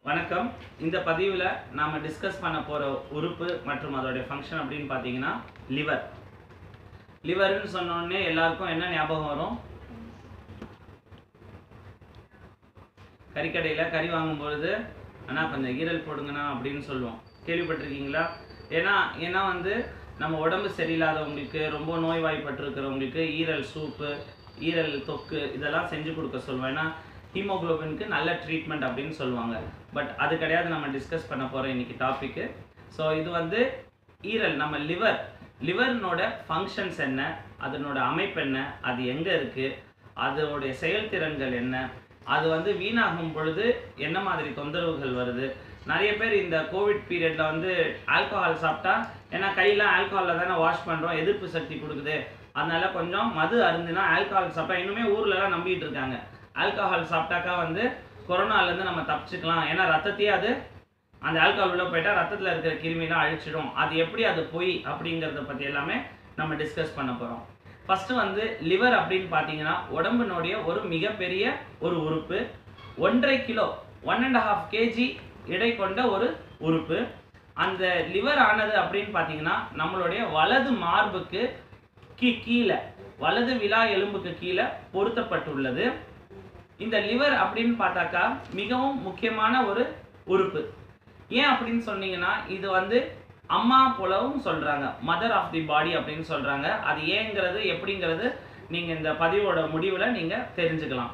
வணக்கம் இந்த பதிவில் நாம் டிஸ்கஸ் பண்ண போகிற உறுப்பு மற்றும் அதோடைய ஃபங்க்ஷன் அப்படின்னு பார்த்தீங்கன்னா லிவர் லிவர்னு சொன்னோடனே எல்லாருக்கும் என்ன ஞாபகம் வரும் கறிக்கடையில் கறி வாங்கும் பொழுது அண்ணா கொஞ்சம் ஈரல் போடுங்கண்ணா அப்படின்னு சொல்லுவோம் கேள்விப்பட்டிருக்கீங்களா ஏன்னா ஏன்னா வந்து நம்ம உடம்பு சரியில்லாதவங்களுக்கு ரொம்ப நோய்வாய்ப்பட்டிருக்கிறவங்களுக்கு ஈரல் சூப்பு ஈரல் தொக்கு இதெல்லாம் செஞ்சு கொடுக்க சொல்லுவோம் ஏன்னா ஹீமோகுளோபினுக்கு நல்ல ட்ரீட்மெண்ட் அப்படின்னு சொல்லுவாங்க பட் அது கிடையாது நம்ம டிஸ்கஸ் பண்ண போகிறோம் இன்னைக்கு டாப்பிக்கு ஸோ இது வந்து ஈரல் நம்ம லிவர் லிவர்னோட ஃபங்க்ஷன்ஸ் என்ன அதனோட அமைப்பு என்ன அது எங்கே இருக்குது அதோடைய செயல்திறன்கள் என்ன அது வந்து வீணாகும் பொழுது என்ன மாதிரி தொந்தரவுகள் வருது நிறைய பேர் இந்த கோவிட் பீரியட்ல வந்து ஆல்கஹால் சாப்பிட்டா ஏன்னா கையெல்லாம் ஆல்கஹாலில் தானே வாஷ் பண்ணுறோம் எதிர்ப்பு சக்தி கொடுக்குது அதனால கொஞ்சம் மது அருந்துனா ஆல்கஹால் சாப்பிட்டா இன்னுமே ஊர்லலாம் நம்பிட்டு இருக்காங்க ஆல்கஹால் சாப்பிட்டாக்கா வந்து கொரோனாலேருந்து நம்ம தப்பிச்சுக்கலாம் ஏன்னா ரத்தத்தையே அது அந்த ஆல்கஹால் உள்ள போயிட்டா ரத்தத்தில் இருக்கிற கிருமிலாம் அழிச்சிடும் அது எப்படி அது பொய் அப்படிங்கிறத பற்றி எல்லாமே நம்ம டிஸ்கஸ் பண்ண போகிறோம் ஃபஸ்ட்டு வந்து லிவர் அப்படின்னு பார்த்தீங்கன்னா உடம்பினுடைய ஒரு மிகப்பெரிய ஒரு உறுப்பு ஒன்றரை kilo one and half KG எடை கொண்ட ஒரு உறுப்பு அந்த லிவர் ஆனது அப்படின்னு பார்த்தீங்கன்னா நம்மளுடைய வலது மார்புக்கு கீ கீழே வலது விலா எலும்புக்கு கீழே பொருத்தப்பட்டுள்ளது இந்த லிவர் அப்படின்னு பார்த்தாக்கா மிகவும் முக்கியமான ஒரு உறுப்பு ஏன் அப்படின்னு சொன்னீங்கன்னா இது வந்து அம்மா போலவும் சொல்றாங்க மதர் ஆஃப் தி பாடி அப்படின்னு சொல்றாங்க அது ஏங்கிறது எப்படிங்கிறது நீங்க இந்த பதிவோட முடிவுல நீங்க தெரிஞ்சுக்கலாம்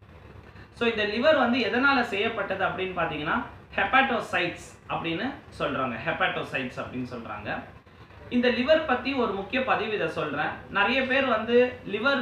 ஸோ இந்த லிவர் வந்து எதனால செய்யப்பட்டது அப்படின்னு பார்த்தீங்கன்னா ஹெப்பாட்டோசைட்ஸ் அப்படின்னு சொல்றாங்க ஹெப்பாட்டோசைட்ஸ் அப்படின்னு சொல்றாங்க இந்த லிவர் பத்தி ஒரு முக்கிய பதிவு இதை சொல்றேன் நிறைய பேர் வந்து லிவர்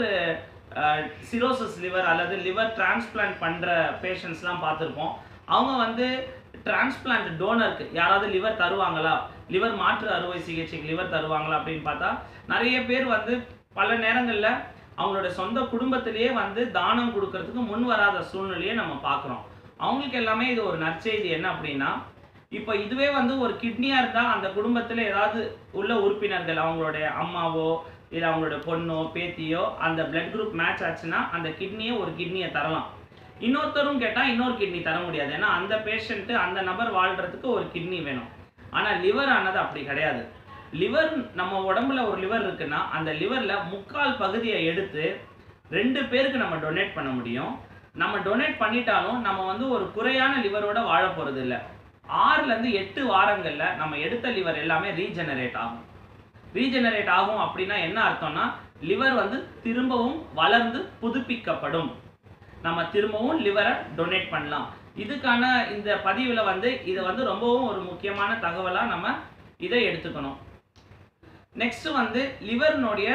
சிரோசிஸ் லிவர் அல்லது லிவர் டிரான்ஸ்பிளான்ட் பண்ற பேஷண்ட்ஸ்லாம் பார்த்துருப்போம் அவங்க வந்து டிரான்ஸ்பிளான்ட் டோனருக்கு யாராவது லிவர் தருவாங்களா லிவர் மாற்று அறுவை சிகிச்சைக்கு லிவர் தருவாங்களா அப்படின்னு பார்த்தா நிறைய பேர் வந்து பல நேரங்களில் அவங்களோட சொந்த குடும்பத்திலேயே வந்து தானம் கொடுக்கறதுக்கு முன் வராத சூழ்நிலையை நம்ம பார்க்குறோம் அவங்களுக்கு எல்லாமே இது ஒரு நற்செய்தி என்ன அப்படின்னா இப்போ இதுவே வந்து ஒரு கிட்னியாக இருந்தால் அந்த குடும்பத்தில் ஏதாவது உள்ள உறுப்பினர்கள் அவங்களுடைய அம்மாவோ இல்லை அவங்களோட பொண்ணோ பேத்தியோ அந்த பிளட் குரூப் மேட்ச் ஆச்சுன்னா அந்த கிட்னியை ஒரு கிட்னியை தரலாம் இன்னொருத்தரும் கேட்டால் இன்னொரு கிட்னி தர முடியாது ஏன்னா அந்த பேஷண்ட்டு அந்த நபர் வாழ்கிறதுக்கு ஒரு கிட்னி வேணும் ஆனால் லிவர் ஆனது அப்படி கிடையாது லிவர் நம்ம உடம்புல ஒரு லிவர் இருக்குன்னா அந்த லிவரில் முக்கால் பகுதியை எடுத்து ரெண்டு பேருக்கு நம்ம டொனேட் பண்ண முடியும் நம்ம டொனேட் பண்ணிட்டாலும் நம்ம வந்து ஒரு குறையான லிவரோட வாழ போகிறது இல்லை ஆறுலேருந்து எட்டு வாரங்களில் நம்ம எடுத்த லிவர் எல்லாமே ரீஜெனரேட் ஆகும் ரீஜெனரேட் ஆகும் அப்படின்னா என்ன அர்த்தம்னா லிவர் வந்து திரும்பவும் வளர்ந்து புதுப்பிக்கப்படும் நம்ம திரும்பவும் லிவரை டொனேட் பண்ணலாம் இதுக்கான இந்த பதிவில் வந்து இதை வந்து ரொம்பவும் ஒரு முக்கியமான தகவலாக நம்ம இதை எடுத்துக்கணும் நெக்ஸ்ட் வந்து லிவர்னுடைய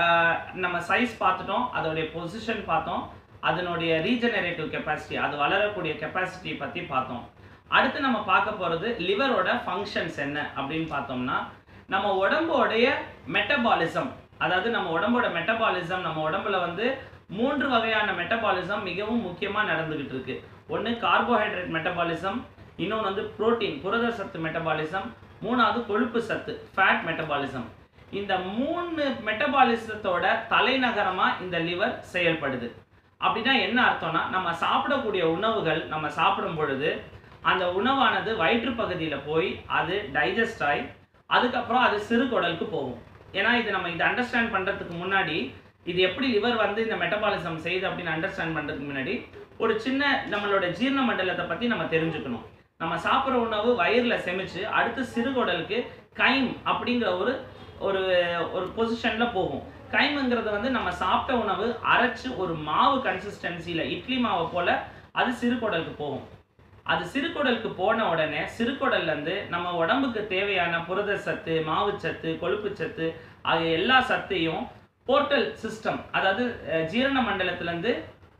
நம்ம சைஸ் பார்த்துட்டோம் அதோடைய பொசிஷன் பார்த்தோம் அதனுடைய ரீஜெனரேட்டிவ் கெப்பாசிட்டி அது வளரக்கூடிய கெப்பாசிட்டி பற்றி பார்த்தோம் அடுத்து நம்ம பார்க்க போகிறது லிவரோட ஃபங்க்ஷன்ஸ் என்ன அப்படின்னு பார்த்தோம்னா நம்ம உடம்போடைய மெட்டபாலிசம் அதாவது நம்ம உடம்போட மெட்டபாலிசம் நம்ம உடம்புல வந்து மூன்று வகையான மெட்டபாலிசம் மிகவும் முக்கியமாக நடந்துகிட்டு இருக்கு ஒன்று கார்போஹைட்ரேட் மெட்டபாலிசம் இன்னொன்று வந்து புரோட்டீன் புரத சத்து மெட்டபாலிசம் மூணாவது கொழுப்பு சத்து ஃபேட் மெட்டபாலிசம் இந்த மூணு மெட்டபாலிசத்தோட தலைநகரமாக இந்த லிவர் செயல்படுது அப்படின்னா என்ன அர்த்தம்னா நம்ம சாப்பிடக்கூடிய உணவுகள் நம்ம சாப்பிடும் பொழுது அந்த உணவானது வயிற்று பகுதியில் போய் அது டைஜஸ்ட் ஆகி அதுக்கப்புறம் அது சிறுகுடலுக்கு போகும் ஏன்னா இது நம்ம இதை அண்டர்ஸ்டாண்ட் பண்ணுறதுக்கு முன்னாடி இது எப்படி லிவர் வந்து இந்த மெட்டபாலிசம் செய்யுது அப்படின்னு அண்டர்ஸ்டாண்ட் பண்ணுறதுக்கு முன்னாடி ஒரு சின்ன நம்மளோட ஜீரண மண்டலத்தை பற்றி நம்ம தெரிஞ்சுக்கணும் நம்ம சாப்பிட்ற உணவு வயிறில் செமிச்சு அடுத்து சிறுகுடலுக்கு கைம் அப்படிங்கிற ஒரு ஒரு ஒரு பொசிஷனில் போகும் கைமுங்கிறது வந்து நம்ம சாப்பிட்ட உணவு அரைச்சு ஒரு மாவு கன்சிஸ்டன்சியில் இட்லி மாவை போல் அது சிறுகுடலுக்கு போகும் அது சிறுகுடலுக்கு போன உடனே சிறுகுடல்லேருந்து நம்ம உடம்புக்கு தேவையான புரத சத்து மாவுச்சத்து கொழுப்புச்சத்து ஆகிய எல்லா சத்தையும் போர்ட்டல் சிஸ்டம் அதாவது ஜீரண மண்டலத்திலேருந்து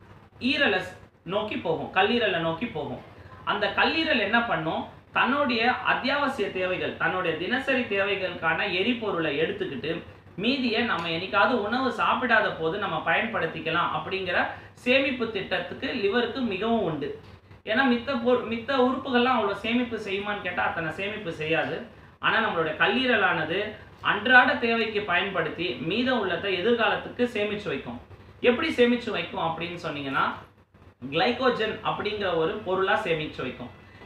ஈரலை நோக்கி போகும் கல்லீரலை நோக்கி போகும் அந்த கல்லீரல் என்ன பண்ணும் தன்னுடைய அத்தியாவசிய தேவைகள் தன்னுடைய தினசரி தேவைகளுக்கான எரிபொருளை எடுத்துக்கிட்டு மீதியை நம்ம என்னைக்காவது உணவு சாப்பிடாத போது நம்ம பயன்படுத்திக்கலாம் அப்படிங்கிற சேமிப்பு திட்டத்துக்கு லிவருக்கு மிகவும் உண்டு ஏன்னா மித்த பொ மித்த உறுப்புகள்லாம் அவ்வளோ சேமிப்பு செய்யுமான்னு கேட்டால் அத்தனை சேமிப்பு செய்யாது ஆனால் நம்மளுடைய கல்லீரலானது அன்றாட தேவைக்கு பயன்படுத்தி மீதம் உள்ளதை எதிர்காலத்துக்கு சேமிச்சு வைக்கும் எப்படி சேமிச்சு வைக்கும் அப்படின்னு சொன்னீங்கன்னா கிளைகோஜன் அப்படிங்கிற ஒரு பொருளாக சேமிச்சு வைக்கும்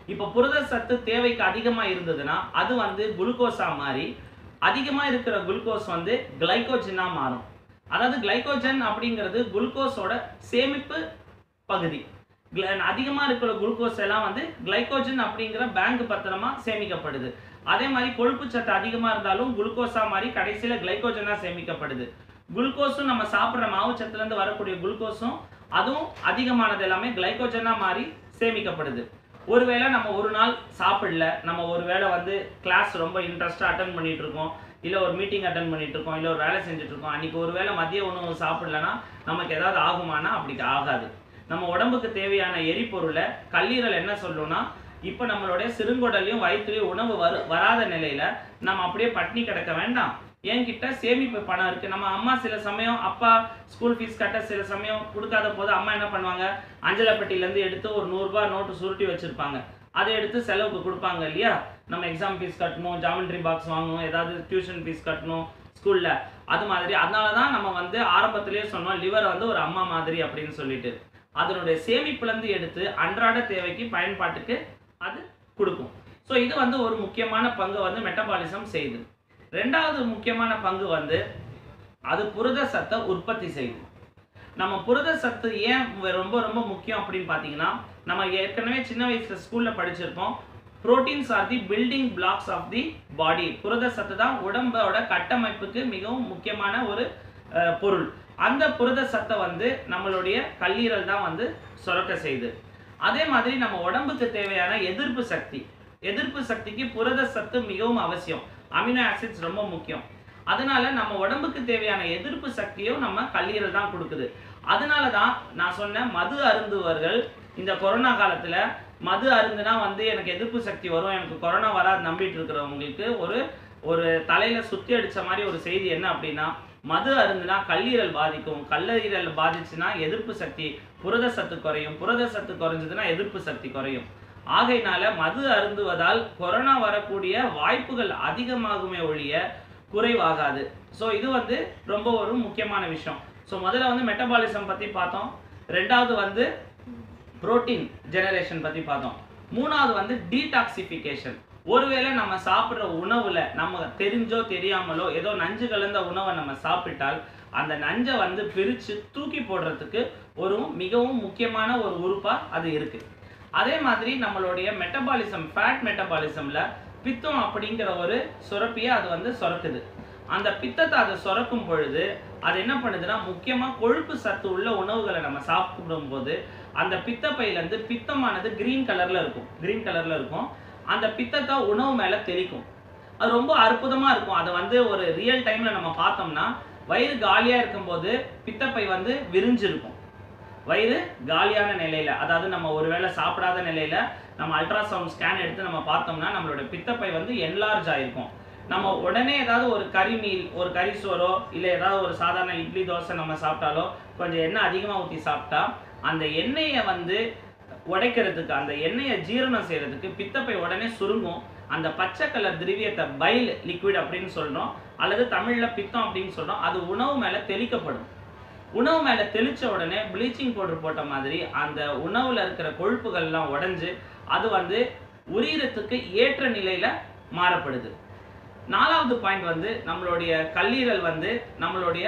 இப்போ புரத சத்து தேவைக்கு அதிகமாக இருந்ததுன்னா அது வந்து குளுக்கோஸா மாறி அதிகமாக இருக்கிற குளுக்கோஸ் வந்து கிளைகோஜனாக மாறும் அதாவது கிளைகோஜன் அப்படிங்கிறது குளுக்கோஸோட சேமிப்பு பகுதி அதிகமாக இருக்கிற குளுக்கோஸ் எல்லாம் வந்து கிளைகோஜன் அப்படிங்கிற பேங்க் பத்திரமா சேமிக்கப்படுது அதே மாதிரி கொழுப்பு சத்து அதிகமாக இருந்தாலும் குளுக்கோஸா மாறி கடைசியில் கிளைகோஜனாக சேமிக்கப்படுது குளுக்கோஸும் நம்ம சாப்பிட்ற மாவுச்சத்துலேருந்து வரக்கூடிய குளுக்கோஸும் அதுவும் அதிகமானது எல்லாமே கிளைகோஜனாக மாறி சேமிக்கப்படுது ஒருவேளை நம்ம ஒரு நாள் சாப்பிடல நம்ம ஒருவேளை வந்து கிளாஸ் ரொம்ப இன்ட்ரெஸ்ட்டாக அட்டன் பண்ணிட்டு இருக்கோம் இல்லை ஒரு மீட்டிங் அட்டன் பண்ணிட்டு இருக்கோம் இல்லை ஒரு வேலை செஞ்சுட்டு இருக்கோம் அன்னைக்கு ஒருவேளை மதிய உணவு சாப்பிடலன்னா நமக்கு ஏதாவது ஆகுமானா அப்படி ஆகாது நம்ம உடம்புக்கு தேவையான எரிபொருளை கல்லீரல் என்ன சொல்லும்னா இப்போ நம்மளுடைய சிறுங்குடலையும் வயிற்றுலையும் உணவு வரு வராத நிலையில நம்ம அப்படியே பட்னி கிடக்க வேண்டாம் என்கிட்ட சேமிப்பு பணம் இருக்கு நம்ம அம்மா சில சமயம் அப்பா ஸ்கூல் ஃபீஸ் கட்ட சில சமயம் கொடுக்காத போது அம்மா என்ன பண்ணுவாங்க அஞ்சலப்பட்டியிலேருந்து எடுத்து ஒரு நூறுரூபா நோட்டு சுருட்டி வச்சிருப்பாங்க அதை எடுத்து செலவுக்கு கொடுப்பாங்க இல்லையா நம்ம எக்ஸாம் ஃபீஸ் கட்டணும் ஜாமெண்ட்ரி பாக்ஸ் வாங்கணும் ஏதாவது டியூஷன் ஃபீஸ் கட்டணும் ஸ்கூல்ல அது மாதிரி அதனால தான் நம்ம வந்து ஆரம்பத்திலேயே சொன்னோம் லிவர் வந்து ஒரு அம்மா மாதிரி அப்படின்னு சொல்லிட்டு அதனுடைய சேமிப்புலேருந்து எடுத்து அன்றாட தேவைக்கு பயன்பாட்டுக்கு அது கொடுக்கும் ஸோ இது வந்து ஒரு முக்கியமான பங்கு வந்து மெட்டபாலிசம் செய்யுது ரெண்டாவது முக்கியமான பங்கு வந்து அது புரத சத்தை உற்பத்தி செய்யுது நம்ம புரத சத்து ஏன் ரொம்ப ரொம்ப முக்கியம் அப்படின்னு பார்த்தீங்கன்னா நம்ம ஏற்கனவே சின்ன வயசுல ஸ்கூல்ல படிச்சிருப்போம் proteins are the building blocks of the body புரத சத்து தான் உடம்போட கட்டமைப்புக்கு மிகவும் முக்கியமான ஒரு அஹ், பொருள் அந்த புரத சத்தை வந்து நம்மளுடைய கல்லீரல் தான் வந்து சுரக்க செய்யுது அதே மாதிரி நம்ம உடம்புக்கு தேவையான எதிர்ப்பு சக்தி எதிர்ப்பு சக்திக்கு புரத சத்து மிகவும் அவசியம் அமினோ ஆசிட்ஸ் ரொம்ப முக்கியம் அதனால நம்ம உடம்புக்கு தேவையான எதிர்ப்பு சக்தியும் நம்ம கல்லீரல் தான் கொடுக்குது அதனால தான் நான் சொன்ன மது அருந்துவர்கள் இந்த கொரோனா காலத்துல மது அருந்துனா வந்து எனக்கு எதிர்ப்பு சக்தி வரும் எனக்கு கொரோனா வராது நம்பிட்டு இருக்கிறவங்களுக்கு ஒரு ஒரு தலையில சுத்தி அடிச்ச மாதிரி ஒரு செய்தி என்ன அப்படின்னா மது அருந்துனா கல்லீரல் பாதிக்கும் கல்லீரல் பாதிச்சுன்னா எதிர்ப்பு சக்தி புரத சத்து குறையும் புரத சத்து குறைஞ்சதுன்னா எதிர்ப்பு சக்தி குறையும் ஆகையினால மது அருந்துவதால் கொரோனா வரக்கூடிய வாய்ப்புகள் அதிகமாகுமே ஒழிய குறைவாகாது ஸோ இது வந்து ரொம்ப ஒரு முக்கியமான விஷயம் ஸோ முதல்ல வந்து மெட்டபாலிசம் பற்றி பார்த்தோம் ரெண்டாவது வந்து புரோட்டீன் ஜெனரேஷன் பற்றி பார்த்தோம் மூணாவது வந்து டீடாக்சிஃபிகேஷன் ஒருவேளை நம்ம சாப்பிட்ற உணவுல நம்ம தெரிஞ்சோ தெரியாமலோ ஏதோ நஞ்சு கலந்த உணவை நம்ம சாப்பிட்டால் அந்த நஞ்சை வந்து பிரித்து தூக்கி போடுறதுக்கு ஒரு மிகவும் முக்கியமான ஒரு உறுப்பா அது இருக்கு அதே மாதிரி நம்மளுடைய மெட்டபாலிசம் ஃபேட் மெட்டபாலிசம்ல பித்தம் அப்படிங்கிற ஒரு சுரப்பியை அது வந்து சுரக்குது அந்த பித்தத்தை அதை சுரக்கும் பொழுது அது என்ன பண்ணுதுன்னா முக்கியமா கொழுப்பு சத்து உள்ள உணவுகளை நம்ம சாப்பிடும்போது அந்த பித்தப்பையிலேருந்து பித்தமானது கிரீன் கலர்ல இருக்கும் கிரீன் கலர்ல இருக்கும் அந்த பித்தத்தை உணவு மேல தெளிக்கும் அது ரொம்ப அற்புதமா இருக்கும் அதை வந்து ஒரு ரியல் டைம்ல நம்ம பார்த்தோம்னா வயிறு காலியா இருக்கும்போது பித்தப்பை வந்து விரிஞ்சிருக்கும் வயிறு காலியான நிலையில அதாவது நம்ம ஒருவேளை சாப்பிடாத நிலையில நம்ம அல்ட்ராசவுண்ட் ஸ்கேன் எடுத்து நம்ம பார்த்தோம்னா நம்மளோட பித்தப்பை வந்து என்லார்ஜ் ஆயிருக்கும் நம்ம உடனே ஏதாவது ஒரு கறி மீல் ஒரு கறி சோறோ இல்லை ஏதாவது ஒரு சாதாரண இட்லி தோசை நம்ம சாப்பிட்டாலோ கொஞ்சம் எண்ணெய் அதிகமாக ஊற்றி சாப்பிட்டா அந்த எண்ணெயை வந்து உடைக்கிறதுக்கு அந்த எண்ணெயை ஜீரணம் செய்யறதுக்கு பித்தப்பை உடனே சுருங்கும் அந்த பச்சை கலர் திரவியத்தை பைல் லிக்விட் அப்படின்னு சொல்றோம் அல்லது தமிழ்ல பித்தம் அப்படின்னு சொல்றோம் அது உணவு மேல தெளிக்கப்படும் உணவு மேல தெளிச்ச உடனே ப்ளீச்சிங் பவுடர் போட்ட மாதிரி அந்த உணவுல இருக்கிற கொழுப்புகள்லாம் உடைஞ்சு அது வந்து உரியறதுக்கு ஏற்ற நிலையில மாறப்படுது நாலாவது பாயிண்ட் வந்து நம்மளுடைய கல்லீரல் வந்து நம்மளுடைய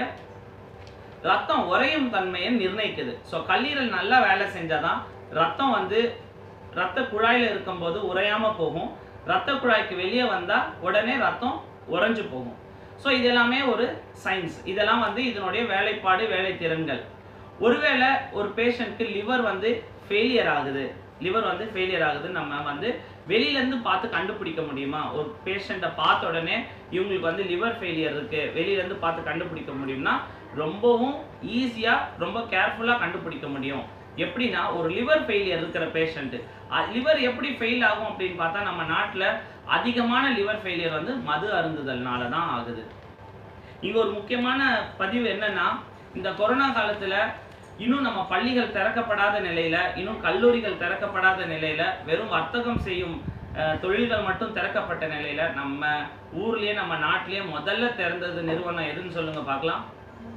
ரத்தம் உறையும் தன்மையை நிர்ணயிக்குது ஸோ கல்லீரல் நல்லா வேலை செஞ்சாதான் ரத்தம் வந்து ரத்த குழாயில இருக்கும்போது உறையாம போகும் ரத்த குழாய்க்கு வெளியே வந்தா உடனே ரத்தம் உறைஞ்சு போகும் ஸோ இது எல்லாமே ஒரு சயின்ஸ் இதெல்லாம் வந்து இதனுடைய வேலைப்பாடு வேலை திறன்கள் ஒருவேளை ஒரு பேஷண்ட்க்கு லிவர் வந்து ஃபெயிலியர் ஆகுது லிவர் வந்து ஃபெயிலியர் ஆகுது நம்ம வந்து வெளியில இருந்து பார்த்து கண்டுபிடிக்க முடியுமா ஒரு பேஷண்ட்டை பார்த்த உடனே இவங்களுக்கு வந்து லிவர் ஃபெயிலியர் இருக்கு வெளியில இருந்து பார்த்து கண்டுபிடிக்க முடியும்னா ரொம்பவும் ஈஸியா ரொம்ப கேர்ஃபுல்லா கண்டுபிடிக்க முடியும் எப்படின்னா ஒரு லிவர் ஃபெயிலியர் இருக்கிற பேஷண்ட் லிவர் எப்படி ஃபெயில் ஆகும் அப்படின்னு பார்த்தா நம்ம நாட்டுல அதிகமான லிவர் ஃபெயிலியர் வந்து மது அருந்துதல்னால தான் ஆகுது இங்க ஒரு முக்கியமான பதிவு என்னன்னா இந்த கொரோனா காலத்துல இன்னும் நம்ம பள்ளிகள் திறக்கப்படாத நிலையில இன்னும் கல்லூரிகள் திறக்கப்படாத நிலையில வெறும் வர்த்தகம் செய்யும் அஹ், தொழில்கள் மட்டும் திறக்கப்பட்ட நிலையில நம்ம ஊர்லயே நம்ம நாட்டிலேயே முதல்ல திறந்தது நிறுவனம் எதுன்னு சொல்லுங்க பார்க்கலாம்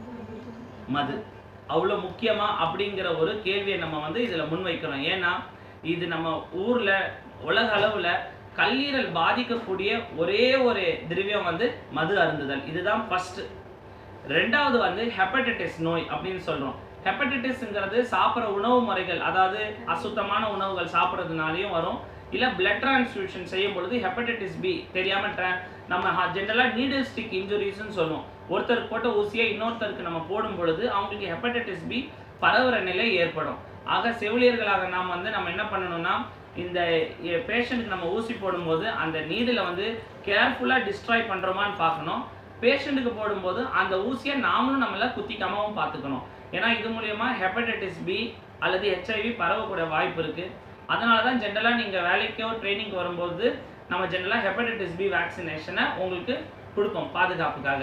மது அவ்வளோ முக்கியமா அப்படிங்கிற ஒரு கேள்வியை நம்ம வந்து இதுல முன்வைக்கிறோம் ஏன்னா இது நம்ம ஊர்ல உலக அளவுல கல்லீரல் பாதிக்கக்கூடிய ஒரே ஒரு திரவியம் வந்து மது அருந்துதல் இதுதான் ஃபர்ஸ்ட் ரெண்டாவது வந்து ஹெப்படைட்டிஸ் நோய் அப்படின்னு சொல்றோம் ஹெப்படைட்டிஸ்ங்கிறது சாப்பிட்ற உணவு முறைகள் அதாவது அசுத்தமான உணவுகள் சாப்பிட்றதுனாலையும் வரும் இல்ல பிளட் டிரான்ஸ்ஃபியூஷன் செய்யும் பொழுது ஹெப்படைட்டிஸ் பி தெரியாம tra- நம்ம ஜென்ரலாக நீடில் ஸ்டிக் இன்ஜுரிஸ்னு சொல்லுவோம் ஒருத்தருக்கு போட்ட ஊசியை இன்னொருத்தருக்கு நம்ம போடும் பொழுது அவங்களுக்கு ஹெப்படைட்டிஸ் பி பரவுற நிலை ஏற்படும் ஆக செவிலியர்களாக நாம் வந்து நம்ம என்ன பண்ணணும்னா இந்த பேஷண்ட்டுக்கு நம்ம ஊசி போடும்போது அந்த நீடில் வந்து கேர்ஃபுல்லாக டிஸ்ட்ராய் பண்ணுறோமான்னு பார்க்கணும் பேஷண்ட்டுக்கு போடும்போது அந்த ஊசியை நாமளும் நம்மள குத்திக்காமவும் பார்த்துக்கணும் ஏன்னா இது மூலியமா ஹெப்படைட்டிஸ் பி அல்லது ஹெச்ஐவி பரவக்கூடிய வாய்ப்பு இருக்கு அதனால தான் ஜென்ரலாக நீங்கள் வேலைக்கோ ட்ரைனிங் வரும்போது நம்ம ஜென்ரலாக ஹெப்படைட்டிஸ் பி வேக்சினேஷனை உங்களுக்கு கொடுப்போம் பாதுகாப்புக்காக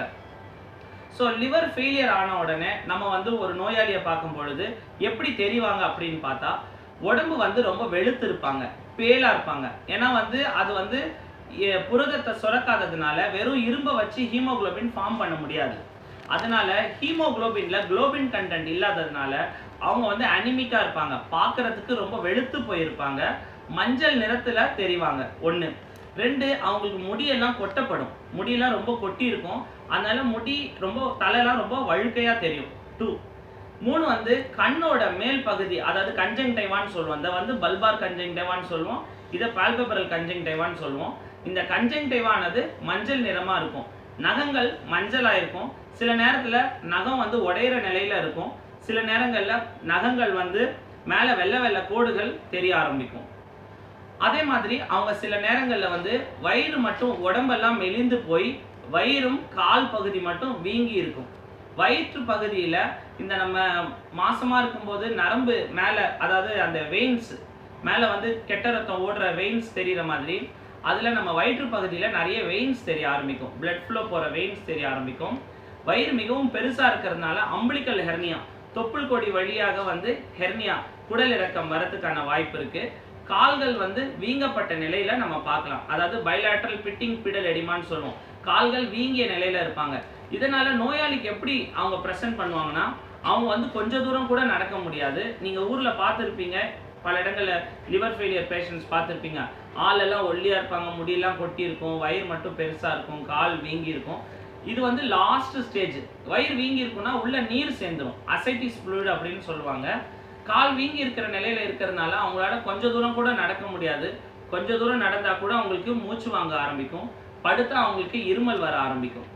ஸோ லிவர் ஃபெயிலியர் ஆன உடனே நம்ம வந்து ஒரு நோயாளியை பார்க்கும் பொழுது எப்படி தெரிவாங்க அப்படின்னு பார்த்தா உடம்பு வந்து ரொம்ப வெளுத்து இருப்பாங்க பேலா இருப்பாங்க ஏன்னா வந்து அது வந்து எ- புரதத்தை சுரக்காததுனால வெறும் இரும்பை வச்சு ஹீமோகுளோபின் ஃபார்ம் பண்ண முடியாது அதனால ஹீமோகுளோபின்ல குளோபின் கண்டென்ட் இல்லாததுனால அவங்க வந்து அனிமிக்கா இருப்பாங்க பார்க்கறதுக்கு ரொம்ப வெளுத்து போயிருப்பாங்க மஞ்சள் நிறத்துல தெரிவாங்க ஒண்ணு ரெண்டு அவங்களுக்கு முடியெல்லாம் கொட்டப்படும் முடியெல்லாம் ரொம்ப கொட்டி இருக்கும் அதனால முடி ரொம்ப தலையெல்லாம் ரொம்ப வழுக்கையா தெரியும் டூ மூணு வந்து கண்ணோட மேல் பகுதி அதாவது கஞ்சங்டைவான்னு சொல்லுவோம் இந்த வந்து பல்பார் கஞ்சங்டைவான்னு சொல்லுவோம் இதை பால்பெபரல் கஞ்சங்டைவான்னு சொல்லுவோம் இந்த கஞ்சங்டைவானது மஞ்சள் நிறமா இருக்கும் நகங்கள் மஞ்சளா இருக்கும் சில நேரத்துல நகம் வந்து உடையிற நிலையில இருக்கும் சில நேரங்கள்ல நகங்கள் வந்து மேல வெள்ளை வெள்ளை கோடுகள் தெரிய ஆரம்பிக்கும் அதே மாதிரி அவங்க சில நேரங்கள்ல வந்து வயிறு மட்டும் உடம்பெல்லாம் மெலிந்து போய் வயிறும் கால் பகுதி மட்டும் வீங்கி இருக்கும் வயிற்று பகுதியில இந்த நம்ம மாசமா இருக்கும்போது நரம்பு மேல அதாவது அந்த வெயின்ஸ் மேல வந்து கெட்ட ரத்தம் ஓடுற வெயின்ஸ் தெரியுற மாதிரி அதுல நம்ம வயிற்று பகுதியில நிறைய வெயின்ஸ் தெரிய ஆரம்பிக்கும் blood flow போற வெயின்ஸ் தெரிய ஆரம்பிக்கும் வயிறு மிகவும் பெருசா இருக்கிறதுனால அம்பிளிக்கல் ஹெர்னியா தொப்புள் கொடி வழியாக வந்து ஹெர்னியா குடல் இறக்கம் வரதுக்கான வாய்ப்பு இருக்கு கால்கள் வந்து வீங்கப்பட்ட நிலையில நம்ம பார்க்கலாம் அதாவது பைலாட்ரல் பிட்டிங் பிடல் எடிமான்னு சொல்லுவோம் கால்கள் வீங்கிய நிலையில இருப்பாங்க இதனால நோயாளிக்கு எப்படி அவங்க ப்ரெசென்ட் பண்ணுவாங்கன்னா அவங்க வந்து கொஞ்ச தூரம் கூட நடக்க முடியாது நீங்க ஊர்ல பார்த்துருப்பீங்க பல இடங்கள்ல லிவர் ஃபெயிலியர் பேஷண்ட்ஸ் பார்த்துருப்பீங்க ஆளெல்லாம் ஒல்லியா இருப்பாங்க முடியெல்லாம் கொட்டி இருக்கும் வயிறு மட்டும் பெருசா இருக்கும் கால் வீங்கி இருக்கும் இது வந்து லாஸ்ட் ஸ்டேஜ் வயிறு வீங்கி இருக்குன்னா உள்ள நீர் சேர்ந்துரும் அசைட்டிஸ் fluid அப்படின்னு சொல்லுவாங்க கால் வீங்கி இருக்கிற நிலையில இருக்கிறதுனால அவங்களால கொஞ்ச தூரம் கூட நடக்க முடியாது கொஞ்ச தூரம் நடந்தா கூட அவங்களுக்கு மூச்சு வாங்க ஆரம்பிக்கும் படுத்தா அவங்களுக்கு இருமல் வர ஆரம்பிக்கும்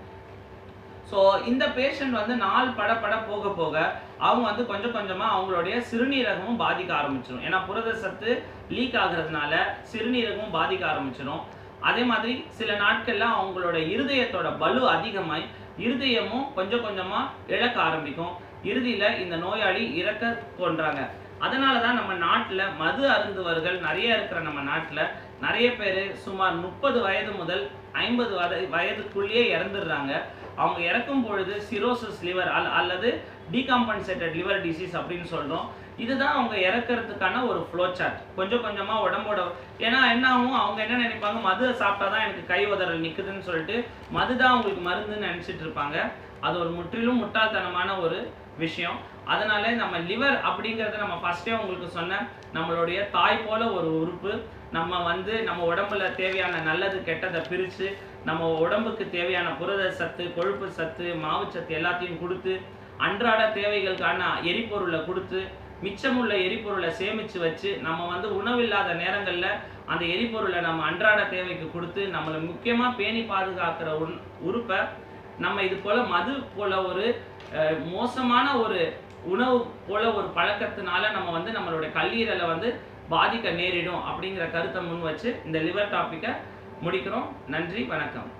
ஸோ இந்த பேஷண்ட் வந்து நாள் பட பட போக போக அவங்க வந்து கொஞ்சம் கொஞ்சமா அவங்களுடைய சிறுநீரகமும் பாதிக்க ஆரம்பிச்சிடும் ஏன்னா புரத சத்து லீக் ஆகுறதுனால சிறுநீரகமும் பாதிக்க ஆரம்பிச்சிடும் அதே மாதிரி சில நாட்கள்ல அவங்களோட இருதயத்தோட பலு அதிகமாய் இருதயமும் கொஞ்சம் கொஞ்சமா இழக்க ஆரம்பிக்கும் இறுதியில இந்த நோயாளி இறக்க தோன்றாங்க அதனால தான் நம்ம நாட்டுல மது அருந்துவர்கள் நிறைய இருக்கிற நம்ம நாட்டுல நிறைய பேர் சுமார் முப்பது வயது முதல் ஐம்பது வயது வயதுக்குள்ளேயே இறந்துடுறாங்க அவங்க இறக்கும் பொழுது சிரோசிஸ் லிவர் அல்லது டீகாம்பன்சேட்டட் லிவர் டிசீஸ் அப்படின்னு சொல்றோம் இதுதான் அவங்க இறக்கறதுக்கான ஒரு ஃப்ளோ சார்ட் கொஞ்சம் கொஞ்சமா உடம்போட ஏன்னா என்ன ஆகும் அவங்க என்ன நினைப்பாங்க மது சாப்பிட்டாதான் எனக்கு கை உதறல் நிக்குதுன்னு சொல்லிட்டு மது தான் அவங்களுக்கு மருந்துன்னு நினைச்சிட்டு இருப்பாங்க அது ஒரு முற்றிலும் முட்டாள்தனமான ஒரு விஷயம் அதனால நம்ம லிவர் அப்படிங்கறத நம்ம ஃபர்ஸ்டே உங்களுக்கு சொன்னேன் நம்மளுடைய தாய் போல ஒரு உறுப்பு நம்ம வந்து நம்ம உடம்புல தேவையான நல்லது கெட்டதை பிரிச்சு நம்ம உடம்புக்கு தேவையான புரத சத்து கொழுப்பு சத்து மாவுச்சத்து எல்லாத்தையும் கொடுத்து அன்றாட தேவைகளுக்கான எரிபொருளை கொடுத்து மிச்சமுள்ள எரிபொருளை சேமிச்சு வச்சு நம்ம வந்து உணவில்லாத நேரங்கள்ல அந்த எரிபொருளை நம்ம அன்றாட தேவைக்கு கொடுத்து நம்மளை முக்கியமா பேணி பாதுகாக்கிற உன் உறுப்பை நம்ம இது போல மது போல ஒரு அஹ், மோசமான ஒரு உணவு போல ஒரு பழக்கத்தினால நம்ம வந்து நம்மளுடைய கல்லீரலை வந்து பாதிக்க நேரிடும் அப்படிங்கிற கருத்தை முன் வச்சு இந்த லிவர் டாப்பிக்கை முடிக்கிறோம் நன்றி வணக்கம்